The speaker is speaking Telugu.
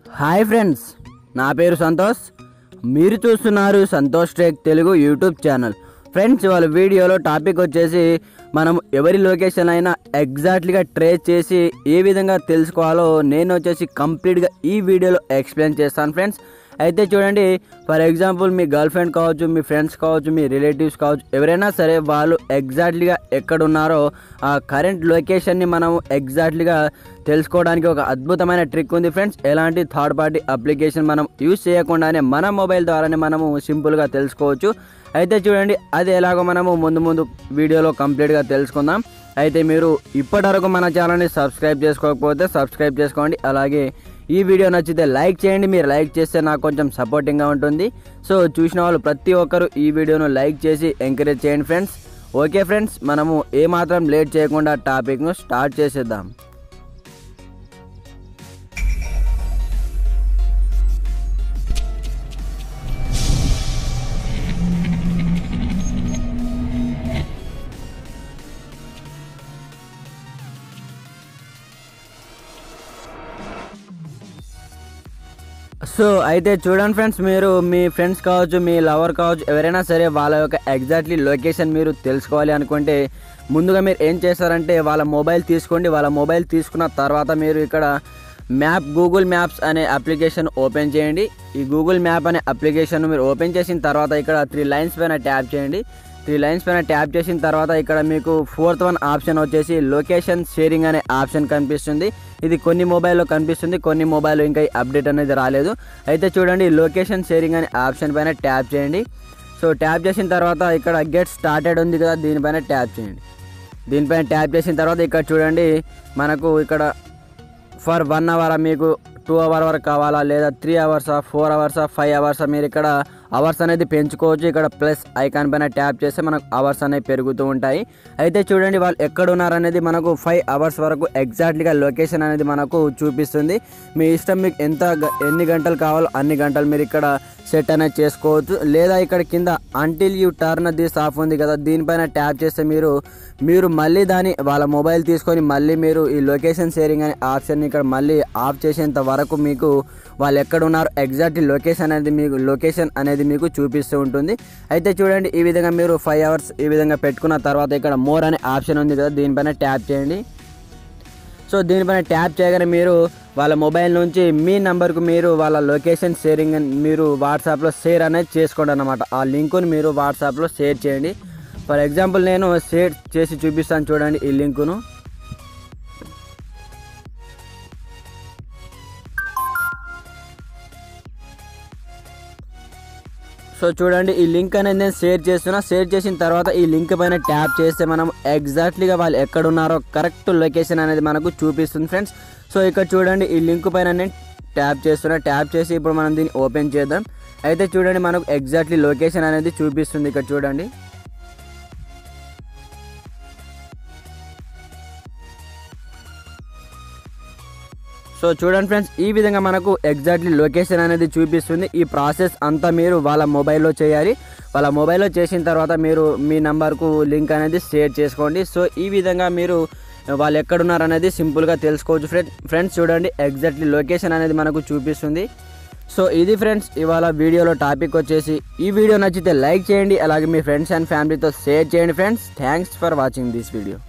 హాయ్ ఫ్రెండ్స్ నా పేరు సంతోష్ మీరు చూస్తున్నారు Santosh tech Telugu YouTube channel friends వాళ్ళ వీడియోలో టాపిక్ వచ్చేసి మనం ఎవరి లొకేషన్ అయినా ఎగ్జాక్ట్లీగా ట్రేస్ చేసి ఏ విధంగా తెలుసుకోవాలో నేను వచ్చేసి కంప్లీట్గా ఈ వీడియోలో ఎక్స్ప్లెయిన్ చేస్తాను ఫ్రెండ్స్ అయితే చూడండి ఫర్ ఎగ్జాంపుల్ మీ గర్ల్ ఫ్రెండ్ కావచ్చు మీ ఫ్రెండ్స్ కావచ్చు మీ రిలేటివ్స్ కావచ్చు ఎవరైనా సరే వాళ్ళు ఎగ్జాక్ట్లీగా ఎక్కడ ఉన్నారో ఆ కరెంట్ లొకేషన్ని మనం ఎగ్జాక్ట్లీగా తెలుసుకోవడానికి ఒక అద్భుతమైన ట్రిక్ ఉంది ఫ్రెండ్స్ ఎలాంటి థర్డ్ పార్టీ అప్లికేషన్ మనం యూజ్ చేయకుండానే మన మొబైల్ ద్వారానే మనము సింపుల్గా తెలుసుకోవచ్చు అయితే చూడండి అది ఎలాగో మనము ముందు ముందు వీడియోలో కంప్లీట్గా తెలుసుకుందాం అయితే మీరు ఇప్పటివరకు మన ఛానల్ని సబ్స్క్రైబ్ చేసుకోకపోతే సబ్స్క్రైబ్ చేసుకోండి అలాగే ఈ వీడియో నచ్చితే లైక్ చేయండి మీరు లైక్ చేస్తే నాకు కొంచెం సపోర్టింగ్గా ఉంటుంది సో చూసిన వాళ్ళు ప్రతి ఒక్కరు ఈ వీడియోను లైక్ చేసి ఎంకరేజ్ చేయండి ఫ్రెండ్స్ ఓకే ఫ్రెండ్స్ మనము ఏమాత్రం లేట్ చేయకుండా టాపిక్ను స్టార్ట్ చేసేద్దాం సో అయితే చూడండి ఫ్రెండ్స్ మీరు మీ ఫ్రెండ్స్ కావచ్చు మీ లవర్ కావచ్చు ఎవరైనా సరే వాళ్ళ యొక్క ఎగ్జాక్ట్లీ లొకేషన్ మీరు తెలుసుకోవాలి అనుకుంటే ముందుగా మీరు ఏం చేస్తారంటే వాళ్ళ మొబైల్ తీసుకోండి వాళ్ళ మొబైల్ తీసుకున్న తర్వాత మీరు ఇక్కడ మ్యాప్ గూగుల్ మ్యాప్స్ అనే అప్లికేషన్ ఓపెన్ చేయండి ఈ గూగుల్ మ్యాప్ అనే అప్లికేషన్ మీరు ఓపెన్ చేసిన తర్వాత ఇక్కడ త్రీ లైన్స్ పైన ట్యాప్ చేయండి త్రీ లైన్స్ పైన ట్యాప్ చేసిన తర్వాత ఇక్కడ మీకు ఫోర్త్ వన్ ఆప్షన్ వచ్చేసి లొకేషన్ షేరింగ్ అనే ఆప్షన్ కనిపిస్తుంది ఇది కొన్ని మొబైల్లో కనిపిస్తుంది కొన్ని మొబైల్లో ఇంకా ఈ అప్డేట్ అనేది రాలేదు అయితే చూడండి లొకేషన్ షేరింగ్ అనే ఆప్షన్ పైన ట్యాప్ చేయండి సో ట్యాప్ చేసిన తర్వాత ఇక్కడ గెట్ స్టార్టెడ్ ఉంది కదా దీనిపైన ట్యాప్ చేయండి దీనిపైన ట్యాప్ చేసిన తర్వాత ఇక్కడ చూడండి మనకు ఇక్కడ ఫర్ వన్ అవర్ మీకు టూ అవర్ వరకు కావాలా లేదా త్రీ అవర్సా ఫోర్ అవర్సా ఫైవ్ అవర్సా మీరు ఇక్కడ అవర్స్ అనేది పెంచుకోవచ్చు ఇక్కడ ప్లస్ ఐకాన్ పైన ట్యాప్ చేస్తే మనకు అవర్స్ అనేవి పెరుగుతూ ఉంటాయి అయితే చూడండి వాళ్ళు ఎక్కడ ఉన్నారనేది మనకు ఫైవ్ అవర్స్ వరకు ఎగ్జాక్ట్లీగా లొకేషన్ అనేది మనకు చూపిస్తుంది మీ ఇష్టం మీకు ఎంత గ- ఎన్ని గంటలు కావాలో అన్ని గంటలు మీరు ఇక్కడ సెట్ అనేది చేసుకోవచ్చు లేదా ఇక్కడ కింద until you turn this off ఉంది కదా దీనిపైన ట్యాప్ చేస్తే మీరు మీరు మళ్ళీ దాని వాళ్ళ మొబైల్ తీసుకొని మళ్ళీ మీరు ఈ లొకేషన్ షేరింగ్ అనే ఆప్షన్ ఇక్కడ మళ్ళీ ఆఫ్ చేసేంత వరకు మీకు వాళ్ళు ఎక్కడ ఉన్నారు ఎగ్జాక్ట్ లొకేషన్ అనేది మీకు లొకేషన్ అనేది మీకు చూపిస్తూ ఉంటుంది అయితే చూడండి ఈ విధంగా మీరు ఫైవ్ అవర్స్ ఈ విధంగా పెట్టుకున్న తర్వాత ఇక్కడ మోర్ అనే ఆప్షన్ ఉంది కదా దీనిపైన ట్యాప్ చేయండి సో దీనిపైన ట్యాప్ చేయగానే మీరు వాళ్ళ మొబైల్ నుంచి మీ నెంబర్కు మీరు వాళ్ళ లొకేషన్ షేరింగ్ అని మీరు వాట్సాప్లో షేర్ అనేది చేసుకోండి అనమాట ఆ లింకుని మీరు వాట్సాప్లో షేర్ చేయండి ఫర్ ఎగ్జాంపుల్ నేను షేర్ చేసి చూపిస్తాను చూడండి ఈ లింకును సో చూడండి ఈ లింక్ అనేది నేను షేర్ చేస్తున్నా షేర్ చేసిన తర్వాత ఈ లింక్ పైన ట్యాప్ చేస్తే మనం ఎగ్జాక్ట్లీగా వాళ్ళు ఎక్కడ ఉన్నారో కరెక్ట్ లొకేషన్ అనేది మనకు చూపిస్తుంది ఫ్రెండ్స్ సో ఇక్కడ చూడండి ఈ లింక్ పైన నేను ట్యాప్ చేస్తున్నా ట్యాప్ చేసి ఇప్పుడు మనం దీన్ని ఓపెన్ చేద్దాం అయితే చూడండి మనకు ఎగ్జాక్ట్లీ లొకేషన్ అనేది చూపిస్తుంది ఇక్కడ చూడండి సో చూడండి ఫ్రెండ్స్ ఈ విధంగా మనకు ఎగ్జాక్ట్లీ లొకేషన్ అనేది చూపిస్తుంది ఈ ప్రాసెస్ అంతా మీరు వాళ్ళ మొబైల్లో చేయాలి వాళ్ళ మొబైల్లో చేసిన తర్వాత మీరు మీ నంబర్కు లింక్ అనేది షేర్ చేసుకోండి సో ఈ విధంగా మీరు వాళ్ళు ఎక్కడున్నారు అనేది సింపుల్గా తెలుసుకోవచ్చు ఫ్రెండ్ ఫ్రెండ్స్ చూడండి ఎగ్జాక్ట్లీ లొకేషన్ అనేది మనకు చూపిస్తుంది సో ఇది ఫ్రెండ్స్ ఇవాళ వీడియోలో టాపిక్ వచ్చేసి ఈ వీడియో నచ్చితే లైక్ చేయండి అలాగే మీ ఫ్రెండ్స్ అండ్ ఫ్యామిలీతో షేర్ చేయండి friends thanks for watching this video